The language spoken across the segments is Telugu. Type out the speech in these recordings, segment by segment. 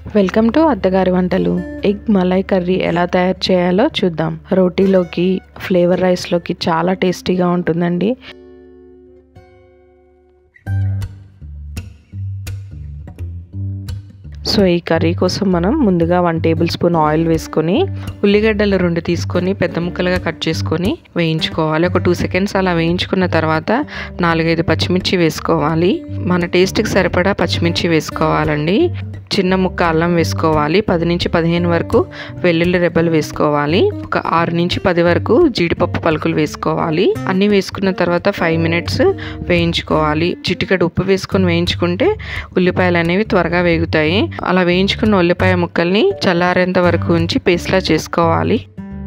వెల్కమ్ టు అత్తగారి వంటలు ఎగ్ మలై కర్రీ ఎలా తయారు చేయాలో చూద్దాం రోటీలోకి ఫ్లేవర్ రైస్లోకి చాలా టేస్టీగా ఉంటుందండి సో ఈ కర్రీ కోసం మనం ముందుగా వన్ టేబుల్ స్పూన్ ఆయిల్ వేసుకొని ఉల్లిగడ్డలు రెండు తీసుకొని పెద్ద ముక్కలుగా కట్ చేసుకొని వేయించుకోవాలి ఒక టూ సెకండ్స్ అలా వేయించుకున్న తర్వాత నాలుగైదు పచ్చిమిర్చి వేసుకోవాలి మన టేస్ట్కి సరిపడా పచ్చిమిర్చి వేసుకోవాలండి చిన్న ముక్క అల్లం వేసుకోవాలి పది నుంచి పదిహేను వరకు వెల్లుల్లి రెబ్బలు వేసుకోవాలి ఒక ఆరు నుంచి పది వరకు జీడిపప్పు పలుకులు వేసుకోవాలి అన్నీ వేసుకున్న తర్వాత ఫైవ్ మినిట్స్ వేయించుకోవాలి చిటికడు ఉప్పు వేసుకొని వేయించుకుంటే ఉల్లిపాయలు అనేవి త్వరగా వేగుతాయి అలా వేయించుకున్న ఉల్లిపాయ ముక్కల్ని చల్లారేంత వరకు ఉంచి పేస్ట్లా చేసుకోవాలి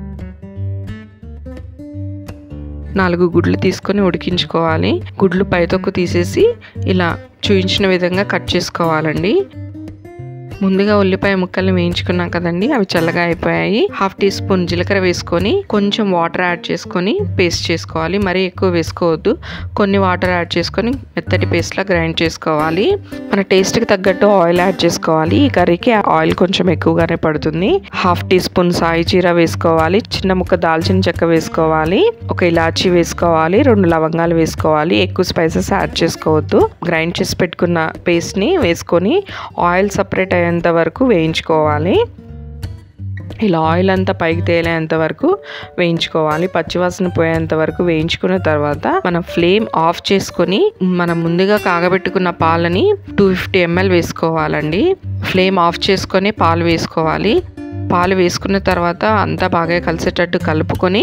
నాలుగు గుడ్లు తీసుకొని ఉడికించుకోవాలి గుడ్లు పైతొక్కు తీసేసి ఇలా చూయించిన విధంగా కట్ చేసుకోవాలండి ముందుగా ఉల్లిపాయ ముక్కల్ని వేయించుకున్నాం కదండి అవి చల్లగా అయిపోయాయి హాఫ్ టీ స్పూన్ జీలకర్ర వేసుకొని కొంచెం వాటర్ యాడ్ చేసుకొని పేస్ట్ చేసుకోవాలి మరీ ఎక్కువ వేసుకోవద్దు కొన్ని వాటర్ యాడ్ చేసుకొని మెత్తటి పేస్ట్లా గ్రైండ్ చేసుకోవాలి మన టేస్ట్కి తగ్గట్టు ఆయిల్ యాడ్ చేసుకోవాలి ఈ కర్రీకి ఆయిల్ కొంచెం ఎక్కువగానే పడుతుంది హాఫ్ టీ స్పూన్ సాయి జీరా వేసుకోవాలి చిన్న ముక్క దాల్చిన చెక్క వేసుకోవాలి ఒక ఇలాచీ వేసుకోవాలి రెండు లవంగాలు వేసుకోవాలి ఎక్కువ స్పైసెస్ యాడ్ చేసుకోవద్దు గ్రైండ్ చేసి పెట్టుకున్న పేస్ట్ని వేసుకొని ఆయిల్ సపరేట్ అయ్యేంత వరకు వేయించుకోవాలి ఇలా ఆయిల్ అంతా పైకి తేలేంత వరకు వేయించుకోవాలి పచ్చివాసన పోయేంత వరకు వేయించుకున్న తర్వాత మనం ఫ్లేమ్ ఆఫ్ చేసుకొని మనం ముందుగా కాగబెట్టుకున్న పాలని టూ ఫిఫ్టీ ఎంఎల్ వేసుకోవాలండి ఫ్లేమ్ ఆఫ్ చేసుకొని పాలు వేసుకోవాలి పాలు వేసుకున్న తర్వాత అంతా బాగా కలిసేటట్టు కలుపుకొని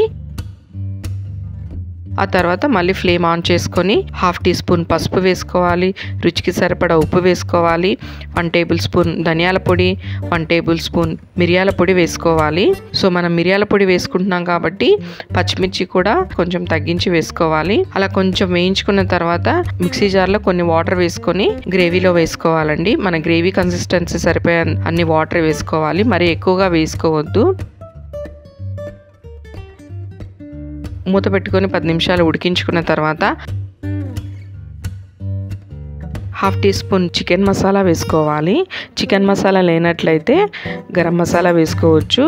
ఆ తర్వాత మళ్ళీ ఫ్లేమ్ ఆన్ చేసుకొని హాఫ్ టీ స్పూన్ పసుపు వేసుకోవాలి రుచికి సరిపడా ఉప్పు వేసుకోవాలి వన్ టేబుల్ స్పూన్ ధనియాల పొడి వన్ టేబుల్ స్పూన్ మిరియాల పొడి వేసుకోవాలి సో మనం మిరియాల పొడి వేసుకుంటున్నాం కాబట్టి పచ్చిమిర్చి కూడా కొంచెం తగ్గించి వేసుకోవాలి అలా కొంచెం వేయించుకున్న తర్వాత మిక్సీ జార్లో కొన్ని వాటర్ వేసుకొని గ్రేవీలో వేసుకోవాలండి మన గ్రేవీ కన్సిస్టెన్సీ సరిపోయే అన్ని వాటర్ వేసుకోవాలి మరి ఎక్కువగా వేసుకోవద్దు మూత పెట్టుకొని పది నిమిషాలు ఉడికించుకున్న తర్వాత half teaspoon chicken masala వేసుకోవాలి చికెన్ మసాలా లేనట్లయితే గరం మసాలా వేసుకోవచ్చు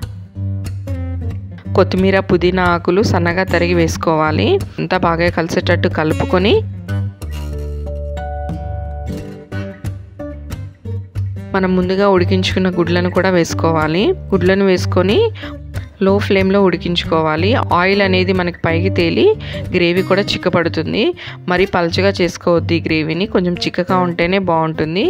కొత్తిమీర పుదీనా ఆకులు సన్నగా తరిగి వేసుకోవాలి అంతా బాగా కలిసేటట్టు కలుపుకొని మనం ముందుగా ఉడికించుకున్న గుడ్లను కూడా వేసుకోవాలి గుడ్లను వేసుకొని లో ఫ్లేమ్లో ఉడికించుకోవాలి ఆయిల్ అనేది మనకి పైకి తేలి గ్రేవీ కూడా చిక్కపడుతుంది మరి పలుచగా చేసుకోవద్దు ఈ గ్రేవీని కొంచెం చిక్కగా ఉంటేనే బాగుంటుంది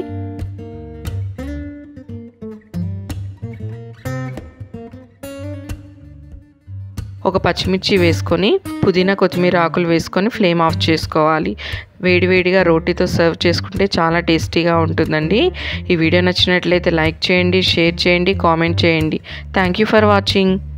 ఒక పచ్చిమిర్చి వేసుకొని పుదీనా కొత్తిమీర ఆకులు వేసుకొని ఫ్లేమ్ ఆఫ్ చేసుకోవాలి వేడివేడిగా రోటీతో సర్వ్ చేసుకుంటే చాలా టేస్టీగా ఉంటుందండి ఈ వీడియో నచ్చినట్లయితే లైక్ చేయండి షేర్ చేయండి కామెంట్ చేయండి థ్యాంక్ యూ ఫర్ వాచింగ్